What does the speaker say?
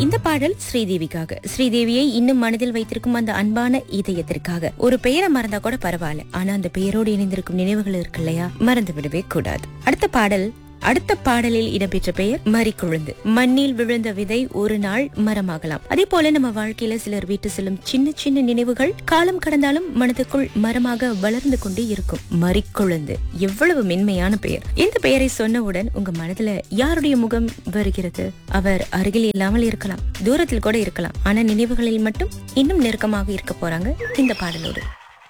இந்த பாடல் ஸ்ரீதேவிக்காக ஸ்ரீதேவியை இன்னும் மனதில் வைத்திருக்கும் அந்த அன்பான இதயத்திற்காக ஒரு பெயரை மறந்தா கூட பரவாயில்ல ஆனா அந்த பெயரோடு இணைந்திருக்கும் நினைவுகள் இருக்கு இல்லையா மறந்து விடவே கூடாது அடுத்த பாடல் அடுத்த பாடலில் இடம்பெற்ற பெயர் மறிக்குழுந்து மண்ணில் விழுந்த விதை ஒரு நாள் மரமாகலாம் அதே போல நம்ம வாழ்க்கையில சிலர் வீட்டு செல்லும் சின்ன சின்ன நினைவுகள் காலம் கடந்தாலும் மனதுக்குள் மரமாக வளர்ந்து கொண்டே இருக்கும் மறிக்குழுந்து எவ்வளவு மென்மையான பெயர் இந்த பெயரை சொன்னவுடன் உங்க மனதுல யாருடைய முகம் வருகிறது அவர் அருகில் இல்லாமல் இருக்கலாம் தூரத்தில் கூட இருக்கலாம் ஆனா நினைவுகளில் மட்டும் இன்னும் நெருக்கமாக இருக்க போறாங்க இந்த பாடலோடு